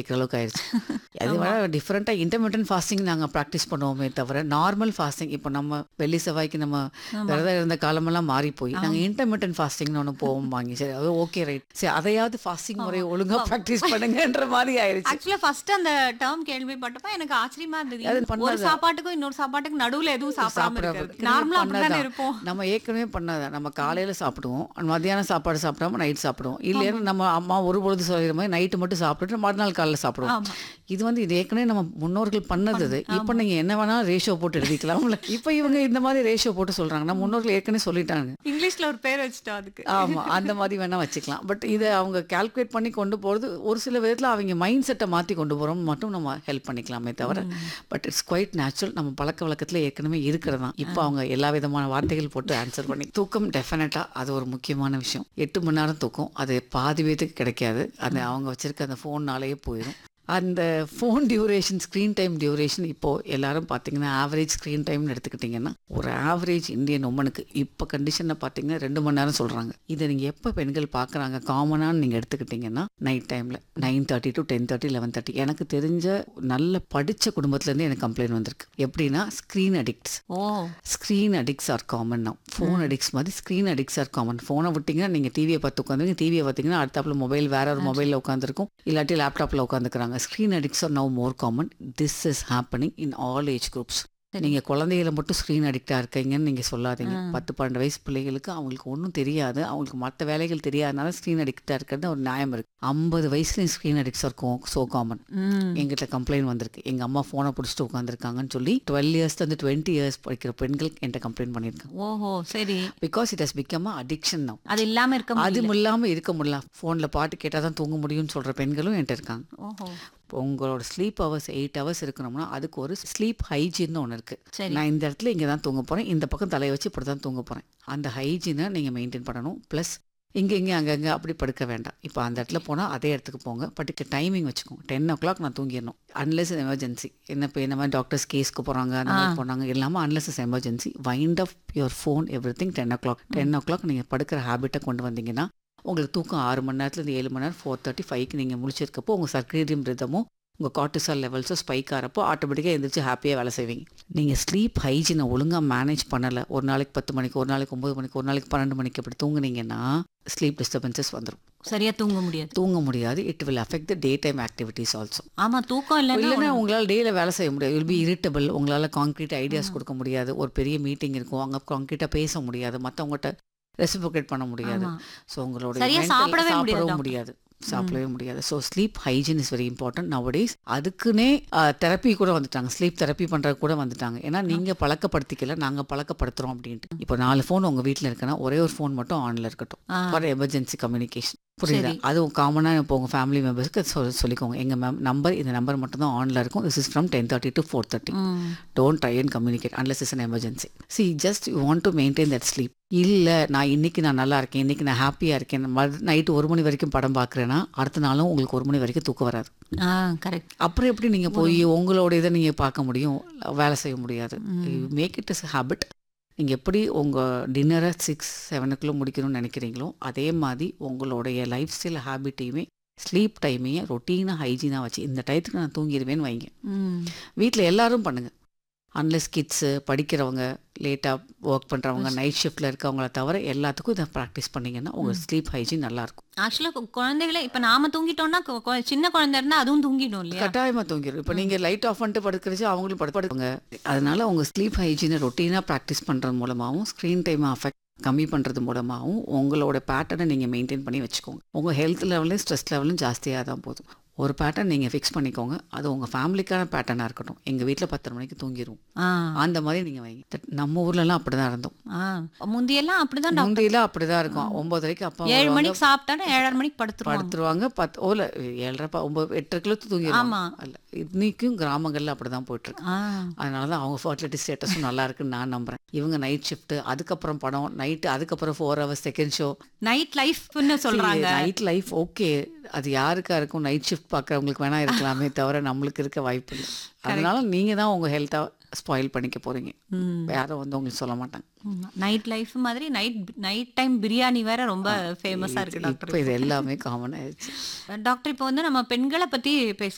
படிக்கிற அளவுக்கு ஆயிடுச்சு அது விட டிஃப்ரெண்ட்டாக இன்டர்மீடியன் ஃபாஸ்டிங் நாங்கள் ப்ராக்டிஸ் பண்ணுவோமே தவிர நார்மல் ஃபாஸ்டிங் இப்போ நம்ம வெள்ளி செவ்வாய்க்கு நம்ம விரதம் இருந்த காலமெல்லாம் மாறி போய் நாங்கள் இன்டர்மீடியன் ஃபாஸ்டிங்னு ஒன்று போவோம் வாங்கி சரி அது ஓகே ரைட் சரி அதையாவது ஃபாஸ்டிங் முறையை ஒழுங்காக ப்ராக்டிஸ் பண்ணுங்கன்ற மாதிரி ஆயிடுச்சு ஆக்சுவலா ஃபர்ஸ்ட் அந்த டேர்ம் கேள்விப்பட்டப்ப எனக்கு ஆச்சரியமா அது இருந்தது ஒரு பண்ணாத. சாப்பாட்டுக்கும் இன்னொரு சாப்பாட்டுக்கும் நடுவுல எதுவும் சாப்பிடாம சாப்பிடாம இருக்கிறது நார்மலா அப்படிதானே பண்ணாதான். இருப்போம் நம்ம ஏற்கனவே பண்ணாதான் நம்ம காலையில சாப்பிடுவோம் மத்தியானம் சாப்பாடு சாப்பிடாம நைட் சாப்பிடுவோம் இல்லைன்னா நம்ம அம்மா ஒரு பொழுது சொல்கிற மாதிரி நைட்டு மட்டும் சாப்பிட்டுட்டு மறுநாள் காலைல சாப்பிடுவோம் ஆமா. இது வந்து இது ஏற்கனவே நம்ம முன்னோர்கள் பண்ணது இது இப்போ நீங்க என்ன வேணாலும் ரேஷியோ போட்டு எழுதிக்கலாம்ல இப்போ இவங்க இந்த மாதிரி ரேஷியோ போட்டு சொல்றாங்க நம்ம முன்னோர்கள் ஏற்கனவே சொல்லிட்டாங்க இங்கிலீஷ்ல ஒரு பேர் வச்சுட்டோம் அதுக்கு ஆமா அந்த மாதிரி வேணா வச்சுக்கலாம் பட் இதை அவங்க கால்குலேட் பண்ணி கொண்டு போறது ஒரு சில விதத்துல அவங்க மைண்ட் செட்டை மாத்தி கொண்டு போறோம் மட்டும் நம்ம ஹெல்ப் பண்ணிக்கலாமே தவிர பட் இட்ஸ் குவைட் நேச்சுரல் நம்ம பழக்க வழக்கத்துல ஏற்கனவே இருக்கிறது தான் இப்போ அவங்க எல்லா விதமான வார்த்தைகள் போட்டு ஆன்சர் பண்ணி தூக்கம் டெஃபினட்டா அது ஒரு முக்கியமான விஷயம் எட்டு மணி நேரம் தூக்கம் அது பாதி பேத்துக்கு கிடைக்காது அது அவங்க வச்சிருக்க அந்த ஃபோன்னாலேயே போயிடும் அந்த phone duration screen time duration இப்போ எல்லாரும் பார்த்தீங்கன்னா ஆவரேஜ் ஸ்க்ரீன் டைம்னு எடுத்துக்கிட்டிங்கன்னா ஒரு ஆவரேஜ் இந்தியன் உமனுக்கு இப்போ கண்டிஷனில் பார்த்தீங்கன்னா ரெண்டு மணி நேரம் சொல்கிறாங்க இதை நீங்கள் எப்போ பெண்கள் பார்க்குறாங்க காமனான்னு நீங்கள் எடுத்துக்கிட்டிங்கன்னா நைட் டைமில் nine thirty to ten thirty eleven thirty எனக்கு தெரிஞ்ச நல்ல படித்த குடும்பத்துலேருந்து எனக்கு கம்ப்ளைண்ட் வந்திருக்கு எப்படின்னா screen addicts oh screen addicts are common now phone addicts மாதிரி ஸ்க்ரீன் அடிக்ட்ஸ் ஆர் காமன் ஃபோனை விட்டிங்கன்னா நீங்கள் டிவியை பார்த்து உட்காந்துருங்க டிவியை பார்த்தீங்கன்னா அடுத்தாப்புல மொபைல் வேற ஒரு மொபைலில் உட்காந்துருக்கும் இல்லாட்டி லேப்டாப்பில் உட்காந்துக்கிறாங்க screen addicts are now more common this is happening in all age groups சரி. நீங்கள் குழந்தைகளை மட்டும் ஸ்க்ரீன் அடிக்டாக இருக்கீங்கன்னு நீங்கள் சொல்லாதீங்க பத்து பன்னெண்டு வயசு பிள்ளைகளுக்கு அவங்களுக்கு ஒன்றும் தெரியாது அவங்களுக்கு மற்ற வேலைகள் தெரியாதனால ஸ்க்ரீன் அடிக்டாக இருக்கிறது ஒரு நியாயம் இருக்குது ஐம்பது வயசுலேயும் ஸ்க்ரீன் அடிக்ட்ஸ் இருக்கும் ஸோ காமன் ம் எங்கிட்ட கம்ப்ளைண்ட் வந்திருக்கு எங்கள் அம்மா ஃபோனை பிடிச்சிட்டு உட்காந்துருக்காங்கன்னு சொல்லி டுவெல் இயர்ஸ்லேருந்து டுவெண்ட்டி இயர்ஸ் படிக்கிற பெண்கள் என்கிட்ட கம்ப்ளைண்ட் பண்ணியிருக்காங்க ஓஹோ சரி because it has become addiction தான் அது இல்லாம இருக்க அது முடியல இல்லாமல் இருக்க முடியல ஃபோனில் பாட்டு கேட்டால் தான் தூங்க முடியும்னு சொல்கிற பெண்களும் என்கிட்ட இருக்காங்க ஓஹோ இப்போ உங்களோட ஸ்லீப் ஹவர்ஸ் எயிட் ஹவர்ஸ் இருக்கணும்னா அதுக்கு ஒரு ஸ்லீப் ஹைஜீன் ஒன்று இருக்குது சரி நான் இந்த இடத்துல இங்கே தான் தூங்க போகிறேன் இந்த பக்கம் தலையை வச்சு இப்படி தான் தூங்க போகிறேன் அந்த ஹைஜீனை நீங்கள் மெயின்டைன் பண்ணணும் ப்ளஸ் இங்கே இங்கே அங்கங்கே அப்படி படுக்க வேண்டாம் இப்போ அந்த இடத்துல போனால் அதே இடத்துக்கு போங்க பட் டைமிங் வச்சுக்கோங்க டென் ஓ கிளாக் நான் தூங்கிடணும் அன்லெஸ் எமர்ஜென்சி என்ன இப்போ இந்த மாதிரி டாக்டர்ஸ் கேஸ்க்கு போகிறாங்க அந்த மாதிரி போனாங்க எல்லாமே unless is emergency wind off your phone everything ten o'clock ten o'clock நீங்கள் படுக்கிற ஹேபிட்டை கொண்டு வந்தீங்கன்னா உங்களுக்கு தூக்கம் ஆறு மணி நேரத்துலேருந்து ஏழு மணி நேரம் ஃபோர் தேர்ட்டி ஃபைவ்க்கு நீங்கள் முடிச்சிருக்கப்போ உங்கள் சர்க்கரேடியம் ரிதமும் உங்கள் கார்டிசால் லெவல்ஸும் ஸ்பைக் ஆகிறப்போ ஆட்டோமேட்டிக்காக எந்திரிச்சு ஹாப்பியாக வேலை செய்வீங்க நீங்கள் ஸ்லீப் ஹைஜீனை ஒழுங்காக மேனேஜ் பண்ணலை ஒரு நாளைக்கு பத்து மணிக்கு ஒரு நாளைக்கு ஒம்பது மணிக்கு ஒரு நாளைக்கு பன்னெண்டு மணிக்கு அப்படி தூங்குனீங்கன்னா ஸ்லீப் டிஸ்டர்பன்சஸ் வந்துடும் சரியா தூங்க முடியாது தூங்க முடியாது it will affect the day time activities also ஆமா தூக்கம் இல்லைன்னா இல்லைன்னா உங்களால் டேயில் வேலை செய்ய முடியாது வில் பி இரிட்டபிள் உங்களால் கான்க்ரீட் ஐடியாஸ் கொடுக்க முடியாது ஒரு பெரிய மீட்டிங் இருக்கும் அங்கே கான்க்ரீட்டாக பேச முடியாது மற்றவங்ககிட்ட ரெசிப்ரோகேட் பண்ண முடியாது ஆமா. ஸோ உங்களோட சரியா mental- சாப்பிடவே முடியாது சாப்பிடவும் டாக்டர். முடியாது சாப்பிடவே முடியாது so sleep hygiene is very important nowadays அதுக்குன்னே தெரப்பி கூட வந்துட்டாங்க ஸ்லீப் தெரப்பி பண்ணுறது கூட வந்துட்டாங்க ஏன்னா நீங்கள் பழக்கப்படுத்திக்கல நாங்கள் பழக்கப்படுத்துகிறோம் அப்படின்ட்டு இப்போ நாலு ஃபோன் உங்கள் வீட்டில் இருக்குன்னா ஒரே ஒரு ஃபோன் மட்டும் ஆனில் இருக்கட்டும் ஆ. ஃபார் எமர்ஜென்சி கம்யூனிகேஷன் புரியுதா சரி. அதுவும் காமனாக இப்போ உங்கள் ஃபேமிலி மெம்பர்ஸ்க்கு சொல் சொல்லிக்கோங்க எங்கள் மேம் நம்பர் இந்த நம்பர் மட்டும் தான் ஆனில் இருக்கும் this is from ten thirty to four thirty ம். Don't try and communicate unless is an emergency see just you want to maintain that sleep இல்லை நான் இன்னைக்கு நான் நல்லா இருக்கேன் இன்னைக்கு நான் ஹாப்பியாக இருக்கேன் நைட்டு ஒரு மணி வரைக்கும் படம் பார்க்குறேன்னா அடுத்த நாளும் உங்களுக்கு ஒரு மணி வரைக்கும் தூக்கம் வராது ஆ கரெக்ட் அப்புறம் எப்படி நீங்கள் போய் உங்களோட இதை நீங்கள் பார்க்க முடியும் வேலை செய்ய முடியாது மேக் இட் இஸ் ஹேபிட் நீங்கள் எப்படி உங்கள் டின்னரை சிக்ஸ் செவனுக்குள்ளே முடிக்கணும்னு நினைக்கிறீங்களோ அதே மாதிரி உங்களுடைய லைஃப் ஸ்டைல் ஹேபிட்டையுமே ஸ்லீப் டைமையும் ரொட்டீனாக ஹைஜீனாக வச்சு இந்த டயத்துக்கு நான் தூங்கிடுவேன்னு வைங்க ம் வீட்டில் எல்லாரும் பண்ணுங்க அன்லெஸ் கிட்ஸு படிக்கிறவங்க லேட்டாக ஒர்க் பண்ணுறவங்க நைட் ஷிஃப்ட்டில் இருக்கவங்கள தவிர எல்லாத்துக்கும் இதை ப்ராக்டிஸ் பண்ணீங்கன்னா உங்கள் ஸ்லீப் ஹைஜீன் நல்லாயிருக்கும் ஆக்சுவலா குழந்தைகளே இப்ப நாம தூங்கிட்டோம்னா கொ- கொ- சின்ன குழந்தை இருந்தா அதுவும் தூங்கிடும் இல்லையா கட்டாயமாக தூங்கிடும் இப்போ நீங்கள் லைட் ஆஃப் பண்ணிட்டு படுக்கிறச்சு அவங்களும் படு படுப்பாங்க அதனால உங்கள் ஸ்லீப் ஹைஜீனை ரொட்டீனாக ப்ராக்டிஸ் பண்ணுறது மூலமாகவும் ஸ்க்ரீன் டைமை அஃபெக்ட் கம்மி பண்ணுறது மூலமாகவும் உங்களோட பேட்டர்னை நீங்கள் மெயின்டைன் பண்ணி வச்சுக்கோங்க உங்கள் ஹெல்த் லெவலையும் ஸ்ட்ரெஸ் லெவலும் ஜாஸ்தியாக தான் போதும் ஒரு பேட்டர்ன் நீங்கள் ஃபிக்ஸ் பண்ணிக்கோங்க அது உங்கள் ஃபேமிலிக்கான பேட்டர்னாக இருக்கட்டும் எங்கள் வீட்டில் பத்தரை மணிக்கு தூங்கிடுவோம் ஆ அந்த மாதிரி நீங்கள் வைங்க That நம்ம ஊர்லலாம் அப்படி தான் இருந்தோம் ஆ முந்தியெல்லாம் அப்படிதான் டாக்டர் முந்தியெல்லாம் அப்படிதான் இருக்கும் ஒன்பதரைக்கு அப்பா ஏழு வருவாங்க, மணிக்கு சாப்பிட்டாலும் ஏழரை மணிக்கு படுத்துருவாங்க படுத்துருவாங்க பத்து ஓல ஏழரை ப- ஒன்பது எட்டரை கிலோ தூங்கிடுவாங்க ஆமா. அல்ல இன்னைக்கும் கிராமங்கள்ல அப்படிதான் போயிட்டு இருக்கு ஆ அதனால தான் அவங்க ஃபர்டிலிட்டி ஸ்டேட்டஸும் நல்லா இருக்குன்னு நான் நம்புறேன் இவங்க நைட் ஷிஃப்ட் அதுக்கப்புறம் படம் நைட்டு அதுக்கப்புறம் four hours second show night லைஃப்னு சொல்றாங்க நைட் லைஃப் ஓகே அது யாருக்கா இருக்கும் நைட் ஷிஃப்ட் பார்க்குறவங்களுக்கு வேணா இருக்கலாமே தவிர நம்மளுக்கு இருக்க வாய்ப்பு இல்லை அதனால நீங்க தான் உங்க ஹெல்த்தை ஸ்பாயில் பண்ணிக்க போறீங்க ம். யாரும் வந்து உங்களுக்கு சொல்ல மாட்டாங்க நைட் லைஃப் மாதிரி நைட் நைட் டைம் பிரியாணி வேற ரொம்ப ஃபேமஸா இருக்கு டாக்டர் இப்போ இது எல்லாமே காமன் ஆயிடுச்சு டாக்டர் இப்போ வந்து நம்ம பெண்களை பத்தி பேச